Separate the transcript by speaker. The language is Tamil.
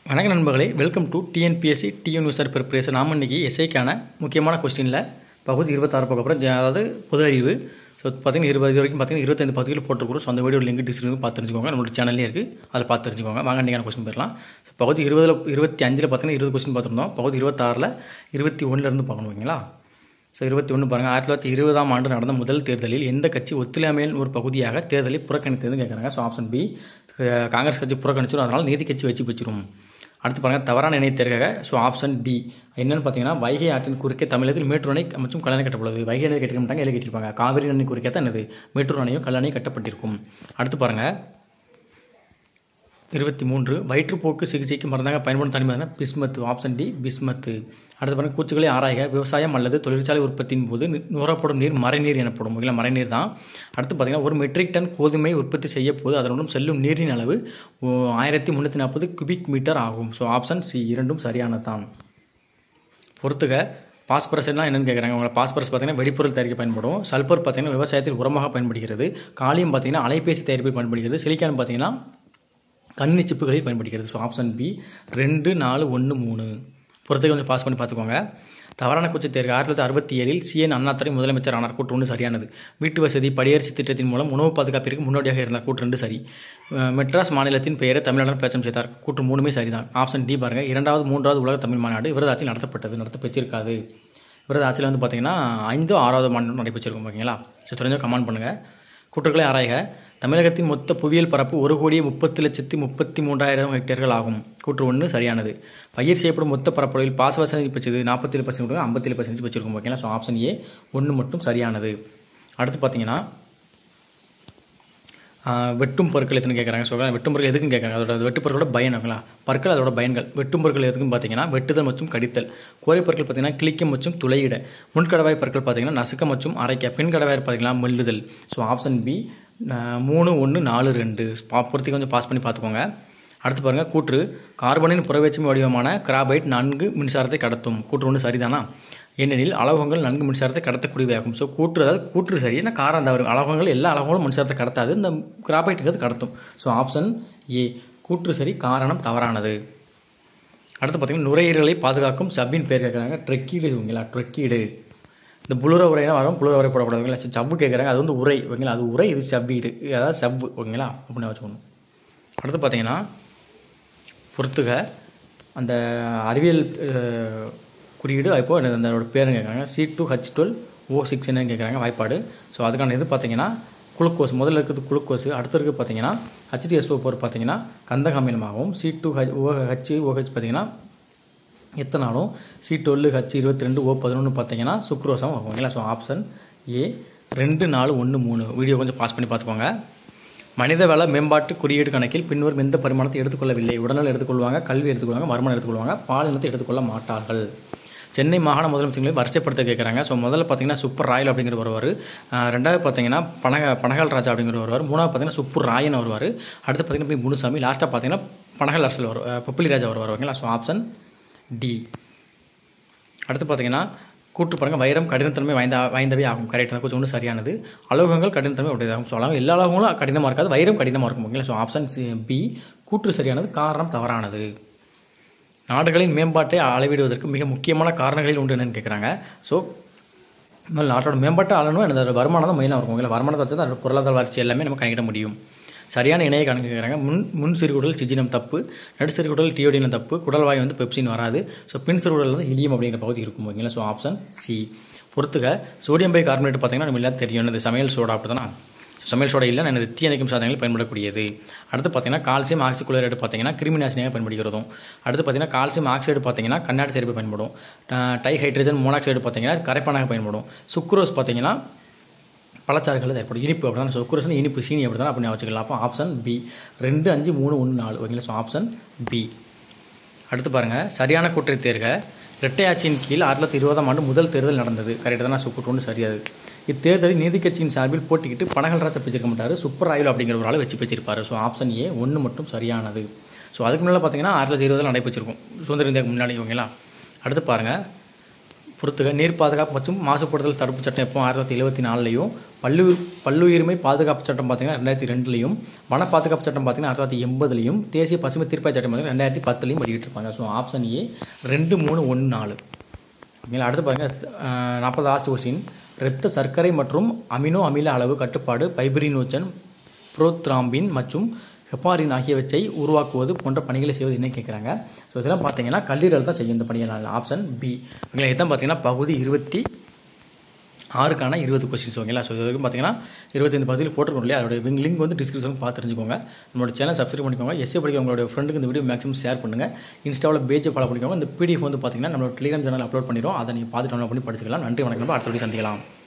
Speaker 1: வணக்க நண்பர்களே welcome to TNPSC TN user preparation நாம் இன்றைக்கி எஸ்ஐக்கான முக்கியமான கொஸ்டினில் பகுதி இருபத்தாறு பக்கம் அப்புறம் ஜ- அதாவது பொது அறிவு ஸோ பார்த்தீங்கன்னா இருபது இது வரைக்கும் பார்த்தீங்கன்னா இருபத்தைந்து பகுதிகள் போட்டுருக்கிறோம் ஸோ அந்த வீடியோ லிங்க் டிஸ்கிரிப்ஷன் பார்த்து தெரிஞ்சுக்கோங்க நம்மளோட சேனல்லே இருக்குது அதில் பார்த்து தெரிஞ்சுக்கோங்க வாங்க இன்றைக்கான கொஸ்டின் போயிடலாம் ஸோ பகுதி இருபதில் இருபத்தி அஞ்சில் பார்த்தீங்கன்னா இருபது கொஸ்டின் பார்த்துருந்தோம் பகுதி இருபத்தாறில் இருபத்தி ஒன்றுலேருந்து பார்க்கணும் ஓகேங்களா ஸோ இருபத்தி ஒன்று பாருங்கள் ஆயிரத்தி தொள்ளாயிரத்தி இருபதாம் ஆண்டு நடந்த முதல் தேர்தலில் எந்த கட்சி ஒத்துழைமையின் ஒரு பகுதியாக தேர்தலை புறக்கணித்ததுன்னு கேட்குறாங்க ஸோ ஆப்ஷன் பி காங்கிரஸ் கட்சி புறக்கணிச்சிடும் அதனால் நீதி கட்சி வச்சு வச்சிரும் அடுத்து பாருங்கள் தவறான இணை தேர்க ஸோ ஆப்ஷன் டி என்னன்னு பார்த்தீங்கன்னா வைகை ஆற்றின் குறுக்கே தமிழகத்தில் மேட்டூர் அணை மற்றும் கல்லணை கட்டப்படுவது வைகை அணை கட்டிக்க மாட்டாங்க எல்லாம் கட்டியிருப்பாங்க காவிரி அணை குறுக்கே தான் என்னது மேட்டூர் அணையும் கல்லணையும் கட்டப்பட்டிருக்கும் அடுத்து பாருங்கள் இருபத்தி மூன்று வயிற்றுப்போக்கு சிகிச்சைக்கு மருந்தாக பயன்படும் தனிமதுனா பிஸ்மத்து ஆப்ஷன் டி பிஸ்மத்து அடுத்து பாருங்க பூச்சிகளை ஆராய்க விவசாயம் அல்லது தொழிற்சாலை உற்பத்தியின் போது நி- நுகரப்படும் நீர் மறைநீர் எனப்படும் இல்லை மறைநீர் தான் அடுத்து பார்த்தீங்கன்னா ஒரு மெட்ரிக் டன் கோதுமை உற்பத்தி செய்ய போது அதனுடன் செல்லும் நீரின் அளவு ஓ, ஆயிரத்தி முந்நூற்றி நாற்பது குபிக் மீட்டர் ஆகும் ஸோ ஆப்ஷன் சி இரண்டும் சரியானது தான் பொறுத்துக பாஸ்பரஸ்னா என்னன்னு கேட்குறாங்க உங்களை பாஸ்பரஸ் பார்த்தீங்கன்னா வெடிப்பொருள் தயாரிக்க பயன்படும் சல்பர் பார்த்தீங்கன்னா விவசாயத்தில் உரமாக பயன்படுகிறது காலியம் பார்த்தீங்கன்னா அலைபேசி தயாரிப்பில் பயன்படுகிறது சிலிக்கான் பார்த்தீங்கன்னா கண்ணி சிப்புகளில் பயன்படுகிறது ஸோ ஆப்ஷன் பி ரெண்டு நாலு ஒன்று மூணு பொறுத்துக்கு கொஞ்சம் பாஸ் பண்ணி பார்த்துக்கோங்க தவறான குச்சி தேர்வு ஆயிரத்தி தொள்ளாயிரத்தி அறுபத்தி ஏழில் சிஎன் அண்ணாதுரை முதலமைச்சர் ஆனார் கூட்டு ஒன்று சரியானது வீட்டு வசதி படியரசு திட்டத்தின் மூலம் உணவு பாதுகாப்பிற்கு முன்னோடியாக இருந்தார் கூட்டு ரெண்டு சரி அஹ் மெட்ராஸ் மாநிலத்தின் பெயரை தமிழ்நாடன் பேச்சம் செய்தார் கூட்டு மூணுமே சரிதான் ஆப்ஷன் டி பாருங்க இரண்டாவது மூன்றாவது உலக தமிழ் மாநாடு இவரது ஆட்சியில் நடத்தப்பட்டது நடத்த பெற்றிருக்காது இவரது ஆட்சியில் வந்து பார்த்தீங்கன்னா ஐந்தோ ஆறாவது மாநிலம் நடைபெற்றிருக்கும் ஓகேங்களா ஸோ தெரிஞ்சோ கமெண்ட் பண்ணுங்கள் கூற்றுக்களை ஆராய்க தமிழகத்தின் மொத்த புவியியல் பரப்பு ஒரு கோடியே முப்பத்து லட்சத்தி முப்பத்தி மூன்றாயிரம் ஹெக்டேர்கள் ஆகும் கூற்று ஒன்று சரியானது பயிர் செய்யப்படும் மொத்த பரப்பளவில் பாசவசதி பச்சது நாற்பத்தேழு பர்சன்ட் ஐம்பத்தேழு பர்சன்ட் வச்சிருக்கும் ஓகேங்களா ஸோ ஆப்ஷன் ஏ ஒன்று மட்டும் சரியானது அடுத்து பார்த்தீங்கன்னா ஆஹ், வெட்டும் பொருட்கள் எதுன்னு கேட்குறாங்க ஸோ வெட்டும் பொருட்கள் எதுக்குன்னு கேட்குறாங்க அதோட வெட்டு பொருட்களோட பயன் ஓகேங்களா பற்கள் அதோட பயன்கள் வெட்டும் பொருட்கள் எதுக்குன்னு பார்த்தீங்கன்னா வெட்டுதல் மற்றும் கடித்தல் கோரை பொருட்கள் பார்த்தீங்கன்னா கிளிக்க மற்றும் துளையிட முன்கடவாய் பொருட்கள் பார்த்தீங்கன்னா நசுக்க மற்றும் அரைக்க பின் கடவாய் பார்த்தீங்கன்னா மெல்லுதல் ஸோ ஆப்ஷன் பி மூணு ஒன்று நாலு ரெண்டு பா பொறுத்தி கொஞ்சம் பாஸ் பண்ணி பார்த்துக்கோங்க அடுத்து பாருங்கள் கூற்று கார்பனின் புறவேற்றுமை வடிவமான கிராபைட் நன்கு மின்சாரத்தை கடத்தும் கூற்று ஒன்று சரிதானா ஏனெனில் அலோகங்கள் நன்கு மின்சாரத்தை கடத்தக்கூடியவையாகும் ஸோ கூற்று அதாவது கூற்று சரி ஏன்னா காரம் தவறு அலோகங்கள் எல்லா அலோகங்களும் மின்சாரத்தை கடத்தாது இந்த கிராபைட்டுங்கிறது கடத்தும் ஸோ ஆப்ஷன் ஏ கூற்று சரி காரணம் தவறானது அடுத்து பார்த்தீங்கன்னா நுரையீரலை பாதுகாக்கும் சவ்வின் பேர் கேட்குறாங்க ட்ரெக்கீடு ஓகேங்களா ட்ரெக்கீடு இந்த புளுர உரைனா வரும் புளுர உரை போடக்கூடாது ஓகேங்களா சரி, சவ்வு கேட்குறாங்க அது வந்து உரை ஓகேங்களா அது உரை இது சவ்வீடு அதாவது சவ்வு ஓகேங்களா அப்படின்னு வச்சுக்கணும் அடுத்து பார்த்தீங்கன்னா பொறுத்துக அந்த அறிவியல் அஹ், குறியீடு இப்போ அந்த அதோட பேருன்னு கேட்குறாங்க C two H twelve O six என்னன்னு கேட்குறாங்க வாய்ப்பாடு ஸோ அதுக்கான இது பார்த்தீங்கன்னா குளுக்கோஸ் முதல்ல இருக்கிறது குளுக்கோஸ் அடுத்து இருக்குது பார்த்தீங்கன்னா ஹச்டிஎஸ்ஓ போர் பார்த்தீங்கன்னா கந்தக அமிலமாகவும் C two H O H OH பார்த்தீங்கன்னா எத்தனாலும் சி டுவெல் ஹச் இருபத்தி ரெண்டு ஓ பதினொன்று பார்த்தீங்கன்னா சுக்ரோஸாகவும் வரும் ஓகேங்களா ஸோ ஆப்ஷன் ஏ ரெண்டு நாலு ஒன்று மூணு வீடியோ கொஞ்சம் பாஸ் பண்ணி பார்த்துக்கோங்க மனித வள மேம்பாட்டு குறியீடு கணக்கில் பின்வரும் எந்த பரிமாணத்தை எடுத்துக்கொள்ளவில்லை உடல்நலம் எடுத்துக்கொள்வாங்க கல்வி எடுத்துக்கொள்வாங்க வருமானம் எடுத்துக்கொள்வாங்க பாலினத்தை எடுத்துக்கொள்ள மாட்டார்கள் சென்னை மாகாண முதலமைச்சர்களை வரிசைப்படுத்த கேட்குறாங்க ஸோ முதல்ல பார்த்தீங்கன்னா சூப்பர் ராயல் அப்படிங்கிற வருவார் ஆஹ் ரெண்டாவது பார்த்தீங்கன்னா பனக பனகல் ராஜா அப்படிங்கிற வருவார் மூணாவது பார்த்தீங்கன்னா சூப்பர் ராயன் வருவார் அடுத்து பார்த்தீங்கன்னா போய் முனுசாமி லாஸ்ட்டாக பார்த்தீங்கன்னா பனகல் அரசல் வரும் ஆஹ் பொப்பிலி ராஜா வருவார் ஓகேங்களா ஸோ ஆப்ஷன் டி அடுத்து பார்த்தீங்கன்னா கூட்டு பாருங்க வைரம் கடினத்தன்மை வாய்ந்த வாய்ந்தவை ஆகும் கரெக்டாக கொஞ்சம் ஒன்று சரியானது அலோகங்கள் கடினத்தன்மை உடையதாகும் ஸோ அலோகம் எல்லா அலோகங்களும் கடினமாக இருக்காது வைரம் கடினமாக இருக்கும் ஓகேங்களா ஸோ ஆப்ஷன் பி கூற்று சரியானது காரணம் தவறானது நாடுகளின் மேம்பாட்டை அளவிடுவதற்கு மிக முக்கியமான காரணங்களில் ஒன்று என்னன்னு கேட்குறாங்க ஸோ முதல்ல நாட்டோட மேம்பாட்டை அளணும் எனது வருமானம் தான் மெயினாக இருக்கும் ஓகேங்களா வருமானத்தை வச்சு தான் அதோட பொருளாதார வளர்ச்சி எல்லாமே நம்ம கணக்கிட முடியும் சரியான இணையை கணக்கு கேட்குறாங்க முன் முன் சிறுகுடல் சிஜினம் தப்பு நடு சிறுகுடல் டியோடினம் தப்பு குடல்வாய் வந்து பெப்சின் வராது ஸோ பின் சிறுகுடல் வந்து இலியம் அப்படிங்கிற பகுதி இருக்கும் ஓகேங்களா ஸோ ஆப்ஷன் சி பொறுத்துக சோடியம் பை கார்பனேட் பார்த்தீங்கன்னா நம்ம எல்லாம் தெரியும் இந்த சமையல் சோடா அப்படி தானே சமையல் சோடா இல்லை நான் தீ அணைக்கும் சாதனங்கள் பயன்படக்கூடியது அடுத்து பார்த்தீங்கன்னா கால்சியம் ஆக்சிகுளரேட் பார்த்தீங்கன்னா கிருமி நாசினியாக பயன்படுகிறதும் அடுத்து பார்த்தீங்கன்னா கால்சியம் ஆக்சைடு பார்த்தீங்கன்னா கண்ணாடி தெரப்பி பயன்படும் டை ஹைட்ரஜன் மோனாக்சைடு பார்த்தீங்கன்னா கரைப்பானாக பயன்படும் சுக்ரோஸ் பார்த்தீங்கன்னா பழச்சாறுகள் ஏற்படும் இனிப்பு அப்படி தான் சுக்ரோஸ் இனிப்பு சீனி அப்படி தான் அப்படின்னு வச்சுக்கலாம் அப்போ ஆப்ஷன் பி ரெண்டு அஞ்சு மூணு ஒன்று நாலு ஓகேங்களா ஸோ ஆப்ஷன் பி அடுத்து பாருங்கள் சரியான கூற்றை தேர்க இரட்டை ஆட்சியின் கீழ் ஆயிரத்தி தொள்ளாயிரத்தி இருபதாம் ஆண்டு முதல் தேர்தல் நடந்தது கரெக்டாக தான் நான் சுக்கூட்டு ஒன்று சரியாது இத்தேர்தலில் நீதி கட்சியின் சார்பில் போட்டிக்கிட்டு பனகல்ராஜை வச்சிருக்க மாட்டார் சூப்பர் ஆயுள் அப்படிங்கிற ஒரு ஆளை வச்சு வச்சிருப்பாரு ஸோ ஆப்ஷன் ஏ ஒன்று மட்டும் சரியானது ஸோ அதுக்கு முன்னால் பார்த்தீங்கன்னா ஆயிரத்தி தொள்ளாயிரத்தி இருபதில் நடைபெற்றிருக்கும் சுதந்திர இந்தியாவுக்கு முன்னாடி ஓகேங்களா அடுத்து பாருங்கள் பொறுத்துக நீர் பாதுகாப்பு மற்றும் மாசுபடுதல் தடுப்பு சட்டம் எப்போ ஆயிரத்தி தொள்ளாயிரத்தி எழுபத்தி நாலுலையும் பல்லு பல்லுயிர்மை பாதுகாப்பு சட்டம் பார்த்தீங்கன்னா ரெண்டாயிரத்தி ரெண்டுலையும் வன பாதுகாப்பு சட்டம் பார்த்தீங்கன்னா ஆயிரத்தி தொள்ளாயிரத்தி எண்பதுலையும் தேசிய பசுமை தீர்ப்பாய சட்டம் பார்த்தீங்கன்னா ரெண்டாயிரத்தி பத்துலையும் வெளியிட்டிருப்பாங்க ஸோ ஆப்ஷன் ஏ ரெண்டு மூணு ஒன்று நாலு ஓகேங்களா அடுத்து பாருங்கள் நாற்பது லாஸ்ட் கொஸ்டின் இரத்த சர்க்கரை மற்றும் அமினோ அமில அளவு கட்டுப்பாடு பைபிரினோஜன் புரோத்ராம்பின் மற்றும் ஹெப்பாரின் ஆகியவற்றை உருவாக்குவது போன்ற பணிகளை செய்வது என்ன கேட்குறாங்க ஸோ இதெல்லாம் பார்த்தீங்கன்னா கல்லீரல் தான் செய்யும் இந்த பணிகள் ஆப்ஷன் பி ஓகேங்களா இதான் பார்த்தீங்கன்னா பகுதி இருபத்தி ஆறுக்கான இருபது கொஸ்டின்ஸ் ஓகேங்களா ஸோ இது வரைக்கும் பார்த்தீங்கன்னா இருபத்தைந்து பகுதியில் போட்டிருக்கோம் இல்லையா அதோட லிங்க் வந்து டிஸ்கிரிப்ஷன் பார்த்து தெரிஞ்சுக்கோங்க நம்மளோட சேனல் சப்ஸ்கிரைப் பண்ணிக்கோங்க எஸ்ஏ படிக்க உங்களோட ஃப்ரெண்டுக்கு இந்த வீடியோ மேக்ஸிமம் ஷேர் பண்ணுங்கள் இன்ஸ்டாவில் பேஜை ஃபாலோ பண்ணிக்கோங்க இந்த பிடிஎஃப் வந்து பார்த்தீங்கன்னா நம்மளோட டெலிகிராம் சேனல் அப்லோட் பண்ணிடும் அதை நீங்கள் பார்த்து டவுன்லோட் பண்ணி படிச்சுக்கலாம் நன்றி வணக்கம் அடுத்த வீடியோ சந்திக்கலாம்